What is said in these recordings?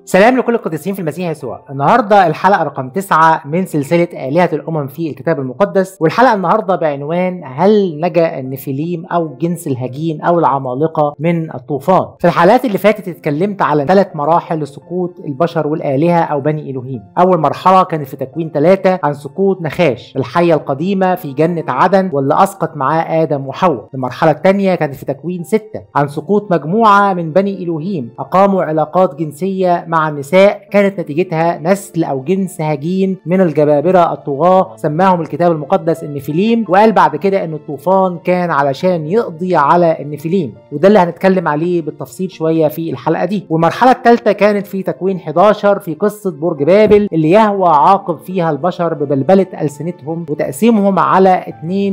سلام لكل القديسين في المسيح يسوع النهارده الحلقه رقم تسعة من سلسله آلهة الأمم في الكتاب المقدس والحلقه النهارده بعنوان هل نجا النفيليم أو جنس الهجين أو العمالقة من الطوفان في الحلقات اللي فاتت اتكلمت على ثلاث مراحل لسقوط البشر والآلهة أو بني إلهيم أول مرحلة كانت في تكوين ثلاثة عن سقوط نخاش الحية القديمة في جنة عدن واللي أسقط معاه آدم وحواء المرحلة الثانية كانت في تكوين ستة عن سقوط مجموعة من بني إلهيم أقاموا علاقات جنسية مع النساء كانت نتيجتها نسل او جنس هجين من الجبابره الطغاه سماهم الكتاب المقدس النفيليم وقال بعد كده ان الطوفان كان علشان يقضي على النفيليم وده اللي هنتكلم عليه بالتفصيل شويه في الحلقه دي والمرحله الثالثه كانت في تكوين 11 في قصه برج بابل اللي يهوى عاقب فيها البشر ببلبله السنتهم وتقسيمهم على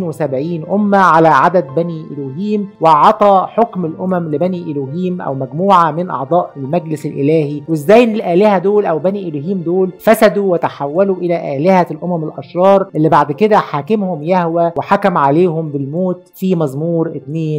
72 امه على عدد بني الوهيم وعطى حكم الامم لبني الوهيم او مجموعه من اعضاء المجلس الالهي وازاي ان الالهه دول او بني الهيم دول فسدوا وتحولوا الى الهه الامم الاشرار اللي بعد كده حاكمهم يهوى وحكم عليهم بالموت في مزمور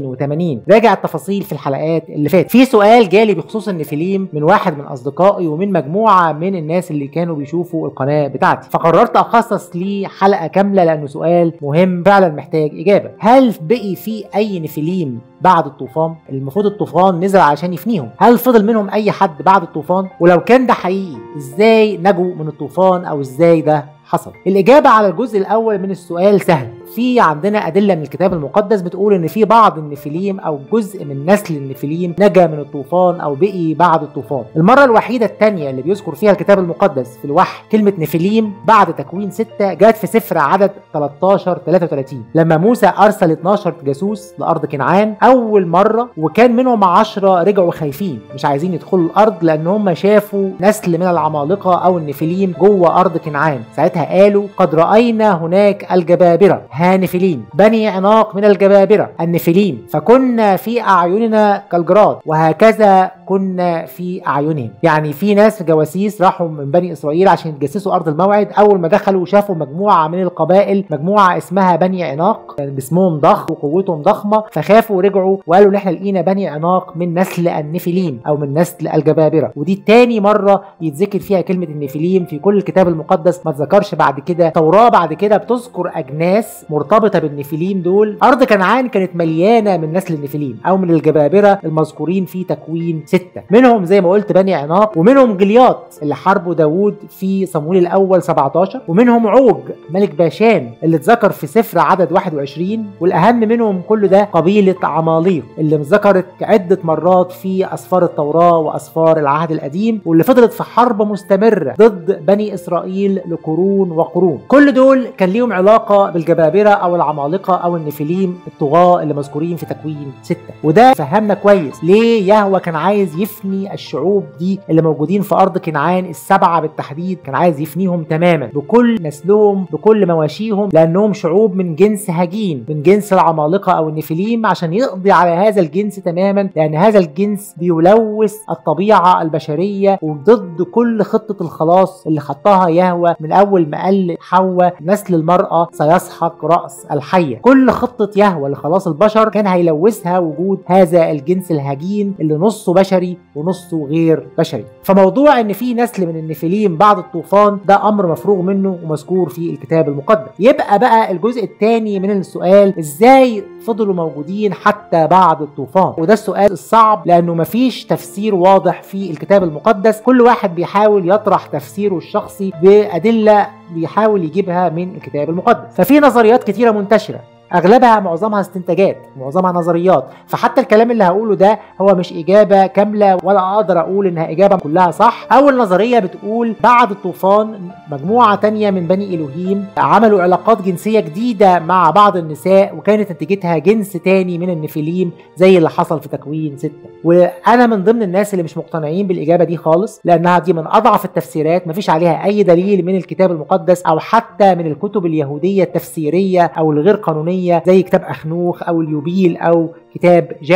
82 راجع التفاصيل في الحلقات اللي فاتت في سؤال جالي بخصوص النفيليم من واحد من اصدقائي ومن مجموعه من الناس اللي كانوا بيشوفوا القناه بتاعتي فقررت اخصص ليه حلقه كامله لانه سؤال مهم فعلا محتاج اجابه هل بقي في اي نفيليم بعد الطوفان المفروض الطوفان نزل عشان يفنيهم هل فضل منهم اي حد بعد الطوفان ولو كان ده حقيقي ازاي نجوا من الطوفان او ازاي ده حصل الإجابة على الجزء الأول من السؤال سهل في عندنا أدلة من الكتاب المقدس بتقول إن في بعض النفيليم أو جزء من نسل النفيليم نجا من الطوفان أو بقي بعد الطوفان المرة الوحيدة الثانية اللي بيذكر فيها الكتاب المقدس في الوحي كلمة نفيليم بعد تكوين 6 جت في سفر عدد 13 33 لما موسى أرسل 12 جاسوس لأرض كنعان أول مرة وكان منهم 10 رجعوا خايفين مش عايزين يدخلوا الأرض لأن هم شافوا نسل من العمالقة أو النفيليم جوه أرض كنعان ساعتها قالوا قد رأينا هناك الجبابرة هانفلين بني عناق من الجبابرة النفلين فكنا في أعيننا كالجراد وهكذا كنا في أعينهم يعني في ناس جواسيس راحوا من بني إسرائيل عشان يتجسسوا أرض الموعد أول ما دخلوا شافوا مجموعة من القبائل مجموعة اسمها بني عناق يعني جسمهم ضخم وقوتهم ضخمة فخافوا ورجعوا وقالوا إن إحنا لقينا بني عناق من نسل النفلين أو من نسل الجبابرة ودي تاني مرة يتذكر فيها كلمة النفلين في كل الكتاب المقدس ما تذكرش بعد كده توراة بعد كده بتذكر أجناس مرتبطة بالنفليم دول أرض كنعان كانت مليانة من نسل النفليم أو من الجبابرة المذكورين في تكوين ستة منهم زي ما قلت بني عناق ومنهم جليات اللي حاربوا داوود في صمويل الأول 17 ومنهم عوج ملك باشان اللي اتذكر في سفر عدد 21 والأهم منهم كل ده قبيلة عماليق اللي اتذكرت عدة مرات في أسفار التوراة وأسفار العهد القديم واللي فضلت في حرب مستمرة ضد بني إسرائيل لقرون وقرون كل دول كان ليهم علاقة بالجبابرة أو العمالقة أو النفيليم الطغاة اللي مذكورين في تكوين ستة وده فهمنا كويس ليه يهوى كان عايز يفني الشعوب دي اللي موجودين في أرض كنعان السبعة بالتحديد كان عايز يفنيهم تماما بكل نسلهم بكل مواشيهم لأنهم شعوب من جنس هجين من جنس العمالقة أو النفيليم عشان يقضي على هذا الجنس تماما لأن هذا الجنس بيلوث الطبيعة البشرية وضد كل خطة الخلاص اللي خطها يهوى من أول ما قال حواء نسل المرأة سيسحق رأس الحية كل خطة يهوى لخلاص البشر كان هيلوثها وجود هذا الجنس الهجين اللي نصه بشري ونصه غير بشري فموضوع ان في نسل من النفيليم بعد الطوفان ده امر مفروغ منه ومذكور في الكتاب المقدس يبقى بقى الجزء الثاني من السؤال ازاي فضلوا موجودين حتى بعد الطوفان وده السؤال الصعب لانه مفيش تفسير واضح في الكتاب المقدس كل واحد بيحاول يطرح تفسيره الشخصي بادله بيحاول يجيبها من الكتاب المقدس ففي نظريات كتيره منتشره اغلبها معظمها استنتاجات معظمها نظريات فحتى الكلام اللي هقوله ده هو مش اجابه كامله ولا اقدر اقول انها اجابه كلها صح اول نظريه بتقول بعد الطوفان مجموعه تانية من بني الوهيم عملوا علاقات جنسيه جديده مع بعض النساء وكانت نتيجتها جنس تاني من النفيليم زي اللي حصل في تكوين ستة وانا من ضمن الناس اللي مش مقتنعين بالاجابه دي خالص لانها دي من اضعف التفسيرات مفيش عليها اي دليل من الكتاب المقدس او حتى من الكتب اليهوديه التفسيريه او الغير قانونيه زي كتاب اخنوخ او اليوبيل او كتاب جارد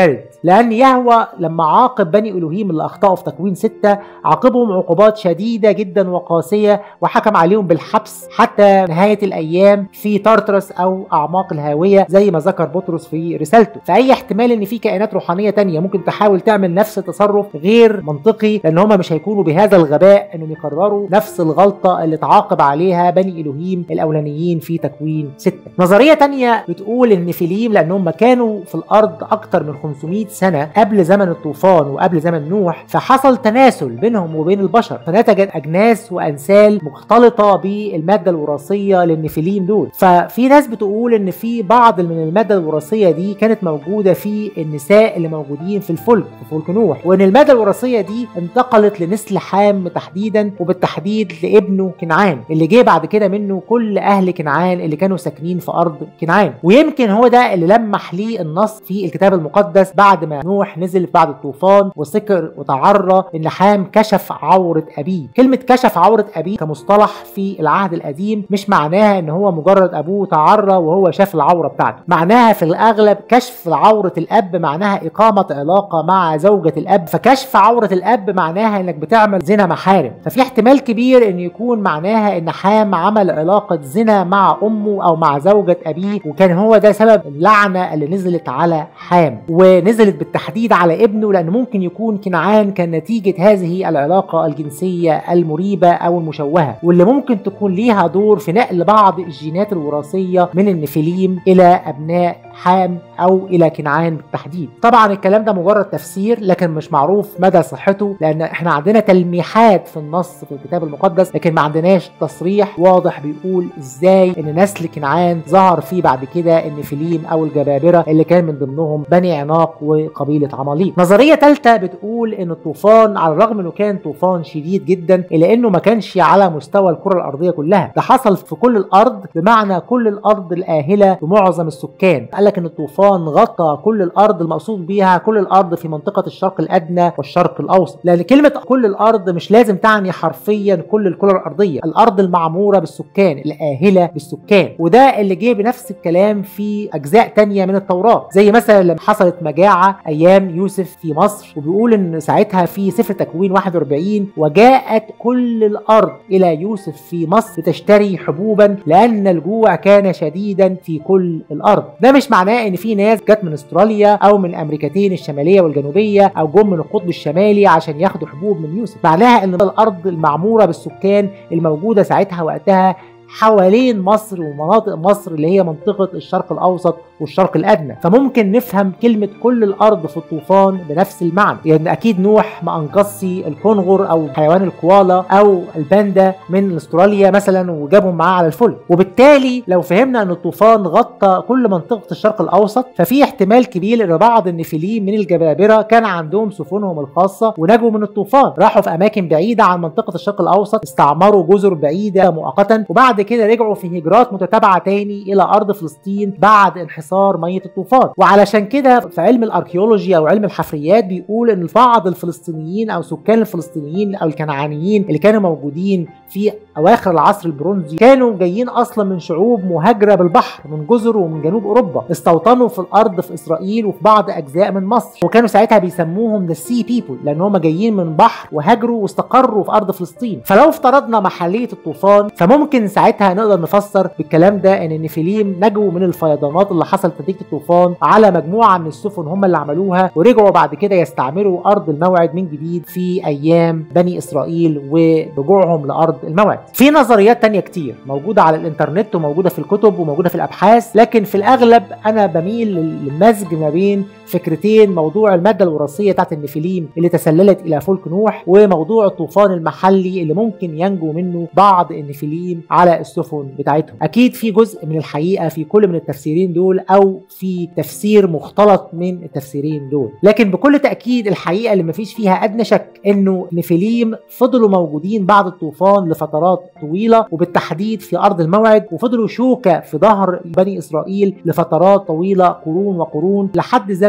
لان يهوى لما عاقب بني الوهيم اللي اخطاوا في تكوين ستة عاقبهم عقوبات شديده جدا وقاسيه وحكم عليهم بالحبس حتى نهايه الايام في تارترس او اعماق الهاويه زي ما ذكر بطرس في رسالته فاي احتمال ان في كائنات روحانيه تانية ممكن تحاول تعمل نفس التصرف غير منطقي لان هم مش هيكونوا بهذا الغباء انهم يكرروا نفس الغلطه اللي تعاقب عليها بني الوهيم الاولانيين في تكوين ستة نظريه تانية بتقول ان فيليم لانهم كانوا في الارض اكتر من 500 سنه قبل زمن الطوفان وقبل زمن نوح فحصل تناسل بينهم وبين البشر فنتجت اجناس وانسال مختلطه بالماده الوراثيه للنفيليم دول ففي ناس بتقول ان في بعض من الماده الوراثيه دي كانت موجوده في النساء اللي موجودين في الفلك في فلك نوح وان الماده الوراثيه دي انتقلت لنسل حام تحديدا وبالتحديد لابنه كنعان اللي جه بعد كده منه كل اهل كنعان اللي كانوا ساكنين في ارض كنعان ويمكن هو ده اللي لمح ليه النص في الكتاب المقدس بعد ما نوح نزل بعد الطوفان وسكر وتعرى ان حام كشف عوره ابيه كلمه كشف عوره ابيه كمصطلح في العهد القديم مش معناها ان هو مجرد ابوه تعرى وهو شاف العوره بتاعته معناها في الاغلب كشف عوره الاب معناها اقامه علاقه مع زوجه الاب فكشف عوره الاب معناها انك بتعمل زنا محارم ففي احتمال كبير ان يكون معناها ان حام عمل علاقه زنا مع امه او مع زوجه ابيه وكان هو ده سبب اللعنه اللي نزلت على حام ونزلت بالتحديد على ابنه لان ممكن يكون كنعان كان نتيجه هذه العلاقه الجنسيه المريبه او المشوهه واللي ممكن تكون ليها دور في نقل بعض الجينات الوراثيه من النفيليم الى ابناء حام او الى كنعان بالتحديد طبعا الكلام ده مجرد تفسير لكن مش معروف مدى صحته لان احنا عندنا تلميحات في النص في الكتاب المقدس لكن ما عندناش تصريح واضح بيقول ازاي ان نسل كنعان ظهر فيه بعد كده النفيليم او الجبابره اللي كان من ضمنهم بني عناق وقبيله عماليق نظريه ثالثه بتقول ان الطوفان على الرغم انه كان طوفان شديد جدا الا انه ما كانش على مستوى الكره الارضيه كلها ده حصل في كل الارض بمعنى كل الارض الاهله بمعظم السكان قال لك ان الطوفان غطى كل الارض المقصود بيها كل الارض في منطقه الشرق الادنى والشرق الاوسط لان كلمه كل الارض مش لازم تعني حرفيا كل الكره الارضيه الارض المعموره بالسكان الاهله بالسكان وده اللي جه بنفس الكلام في اجزاء تانية من التوراه زي مثلا لما حصلت مجاعه ايام يوسف في مصر وبيقول ان ساعتها في سفر تكوين 41 وجاءت كل الارض الى يوسف في مصر لتشتري حبوبا لان الجوع كان شديدا في كل الارض ده مش معناه ان في ناس جت من استراليا او من امريكتين الشماليه والجنوبيه او جم من القطب الشمالي عشان ياخدوا حبوب من يوسف معناها ان الارض المعموره بالسكان الموجوده ساعتها وقتها حوالين مصر ومناطق مصر اللي هي منطقة الشرق الأوسط والشرق الأدنى فممكن نفهم كلمة كل الأرض في الطوفان بنفس المعنى يعني أكيد نوح ما أنقذش الكونغر أو حيوان الكوالا أو الباندا من استراليا مثلا وجابهم معاه على الفل وبالتالي لو فهمنا أن الطوفان غطى كل منطقة الشرق الأوسط ففي احتمال كبير أن بعض النفيلين من الجبابرة كان عندهم سفنهم الخاصة ونجوا من الطوفان راحوا في أماكن بعيدة عن منطقة الشرق الأوسط استعمروا جزر بعيدة مؤقتا وبعد كده رجعوا في هجرات متتابعة تاني إلى أرض فلسطين بعد انحسار مية الطوفان وعلشان كده في علم الأركيولوجيا أو علم الحفريات بيقول إن بعض الفلسطينيين أو سكان الفلسطينيين أو الكنعانيين اللي كانوا موجودين في أواخر العصر البرونزي كانوا جايين أصلا من شعوب مهاجرة بالبحر من جزر ومن جنوب أوروبا استوطنوا في الأرض في إسرائيل وفي بعض أجزاء من مصر وكانوا ساعتها بيسموهم ذا سي بيبل لأن هم جايين من بحر وهاجروا واستقروا في أرض فلسطين فلو افترضنا محلية الطوفان فممكن ساعتها نقدر نفسر بالكلام ده ان النفيليم نجوا من الفيضانات اللي حصلت نتيجه الطوفان على مجموعه من السفن هم اللي عملوها ورجعوا بعد كده يستعمروا ارض الموعد من جديد في ايام بني اسرائيل ورجوعهم لارض الموعد. في نظريات تانية كتير موجوده على الانترنت وموجوده في الكتب وموجوده في الابحاث لكن في الاغلب انا بميل للمزج ما بين فكرتين موضوع الماده الوراثيه بتاعت النفيليم اللي تسللت الى فلك نوح وموضوع الطوفان المحلي اللي ممكن ينجو منه بعض النفيليم على السفن بتاعتهم اكيد في جزء من الحقيقه في كل من التفسيرين دول او في تفسير مختلط من التفسيرين دول لكن بكل تاكيد الحقيقه اللي مفيش فيها ادنى شك انه نفيليم فضلوا موجودين بعد الطوفان لفترات طويله وبالتحديد في ارض الموعد وفضلوا شوكه في ظهر بني اسرائيل لفترات طويله قرون وقرون لحد زمن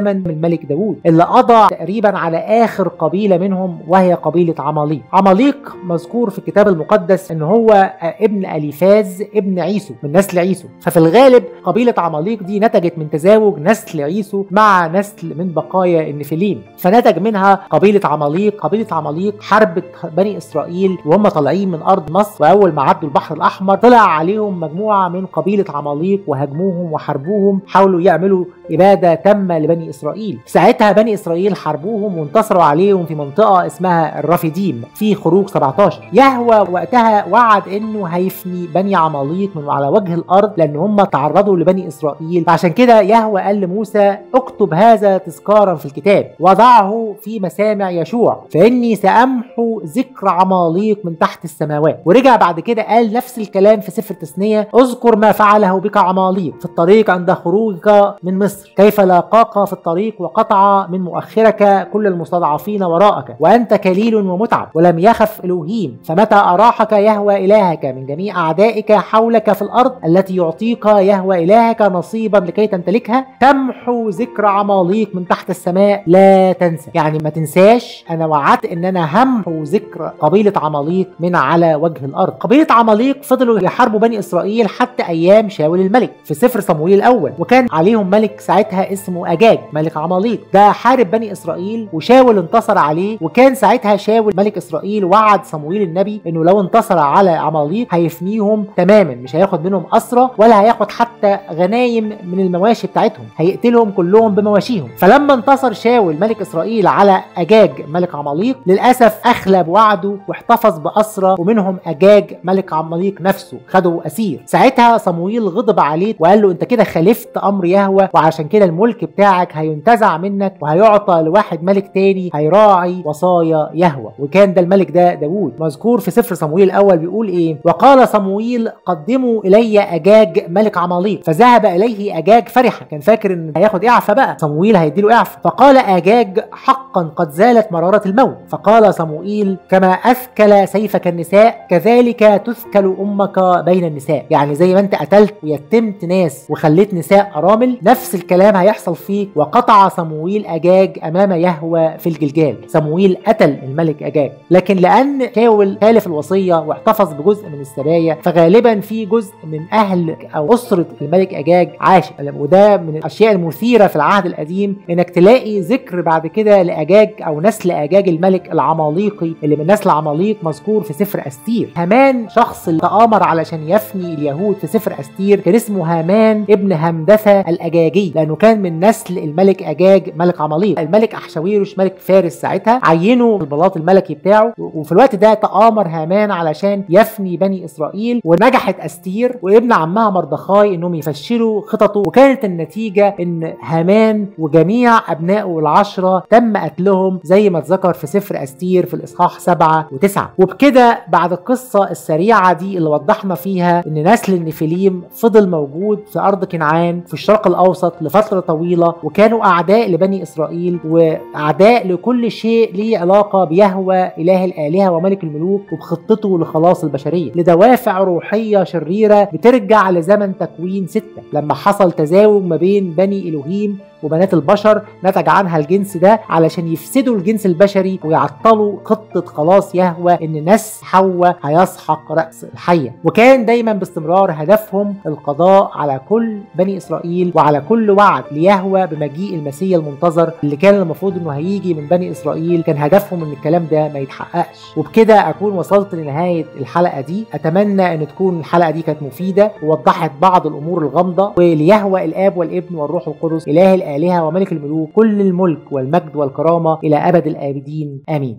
زمن الملك داوود اللي قضى تقريبا على اخر قبيله منهم وهي قبيله عماليق عماليق مذكور في الكتاب المقدس ان هو ابن اليفاز ابن عيسو من نسل عيسو ففي الغالب قبيله عماليق دي نتجت من تزاوج نسل عيسو مع نسل من بقايا النفليم فنتج منها قبيله عماليق قبيله عماليق حربت بني اسرائيل وهم طالعين من ارض مصر واول ما عدوا البحر الاحمر طلع عليهم مجموعه من قبيله عماليق وهاجموهم وحاربوهم حاولوا يعملوا إبادة تامة لبني إسرائيل ساعتها بني إسرائيل حاربوهم وانتصروا عليهم في منطقة اسمها الرافديم في خروج 17 يهوى وقتها وعد إنه هيفني بني عماليق من على وجه الأرض لأن هم تعرضوا لبني إسرائيل فعشان كده يهوى قال لموسى اكتب هذا تذكارا في الكتاب وضعه في مسامع يشوع فإني سأمحو ذكر عماليق من تحت السماوات ورجع بعد كده قال نفس الكلام في سفر التثنية اذكر ما فعله بك عماليق في الطريق عند خروجك من مصر مصر كيف لاقاك في الطريق وقطع من مؤخرك كل المستضعفين وراءك وأنت كليل ومتعب ولم يخف إلوهيم فمتى أراحك يهوى إلهك من جميع أعدائك حولك في الأرض التي يعطيك يهوى إلهك نصيبا لكي تمتلكها تمحو ذكر عماليق من تحت السماء لا تنسى يعني ما تنساش أنا وعدت إن أنا همحو ذكر قبيلة عماليق من على وجه الأرض قبيلة عماليق فضلوا يحاربوا بني إسرائيل حتى أيام شاول الملك في سفر صمويل الأول وكان عليهم ملك ساعتها اسمه اجاج ملك عماليق ده حارب بني اسرائيل وشاول انتصر عليه وكان ساعتها شاول ملك اسرائيل وعد صمويل النبي انه لو انتصر على عماليق هيفنيهم تماما مش هياخد منهم اسرى ولا هياخد حتى غنايم من المواشي بتاعتهم هيقتلهم كلهم بمواشيهم فلما انتصر شاول ملك اسرائيل على اجاج ملك عماليق للاسف اخلى بوعده واحتفظ باسرى ومنهم اجاج ملك عماليق نفسه خده اسير ساعتها صمويل غضب عليه وقال له انت كده خالفت امر يهوه وعشان كده الملك بتاعك هينتزع منك وهيعطى لواحد ملك تاني هيراعي وصايا يهوى وكان ده الملك ده داوود مذكور في سفر صمويل الاول بيقول ايه وقال صمويل قدموا الي اجاج ملك عماليق فذهب اليه اجاج فرحا كان فاكر ان هياخد اعفى بقى صمويل هيديله اعفى فقال اجاج حقا قد زالت مراره الموت فقال صموئيل كما اثكل سيفك النساء كذلك تثكل امك بين النساء يعني زي ما انت قتلت ويتمت ناس وخليت نساء ارامل نفس الكلام هيحصل فيك وقطع صمويل أجاج أمام يهوى في الجلجال صمويل قتل الملك أجاج لكن لأن شاول خالف الوصية واحتفظ بجزء من السبايا فغالبا في جزء من أهل أو أسرة الملك أجاج عاش وده من الأشياء المثيرة في العهد القديم إنك تلاقي ذكر بعد كده لأجاج أو نسل أجاج الملك العماليقي اللي من نسل عماليق مذكور في سفر أستير هامان شخص اللي تآمر علشان يفني اليهود في سفر أستير كان اسمه هامان ابن همدثة الأجاجي لانه كان من نسل الملك اجاج ملك عماليق الملك احشاويروش ملك فارس ساعتها عينه البلاط الملكي بتاعه وفي الوقت ده تآمر هامان علشان يفني بني اسرائيل ونجحت استير وابن عمها مردخاي انهم يفشلوا خططه وكانت النتيجه ان هامان وجميع ابنائه العشره تم قتلهم زي ما اتذكر في سفر استير في الاصحاح سبعة وتسعة وبكده بعد القصه السريعه دي اللي وضحنا فيها ان نسل النفليم فضل موجود في ارض كنعان في الشرق الاوسط لفترة طويلة وكانوا أعداء لبني إسرائيل وأعداء لكل شيء ليه علاقة بيهوى إله الآلهة وملك الملوك وبخطته لخلاص البشرية لدوافع روحية شريرة بترجع لزمن تكوين ستة لما حصل تزاوج ما بين بني إلهيم وبنات البشر نتج عنها الجنس ده علشان يفسدوا الجنس البشري ويعطلوا خطة خلاص يهوى ان نس حواء هيسحق رأس الحية وكان دايما باستمرار هدفهم القضاء على كل بني اسرائيل وعلى كل وعد ليهوى بمجيء المسيح المنتظر اللي كان المفروض انه هيجي من بني اسرائيل كان هدفهم ان الكلام ده ما يتحققش وبكده اكون وصلت لنهاية الحلقة دي اتمنى ان تكون الحلقة دي كانت مفيدة ووضحت بعض الامور الغامضة وليهوى الاب والابن والروح القدس اله الآلهة وملك الملوك كل الملك والمجد والكرامة إلى أبد الآبدين آمين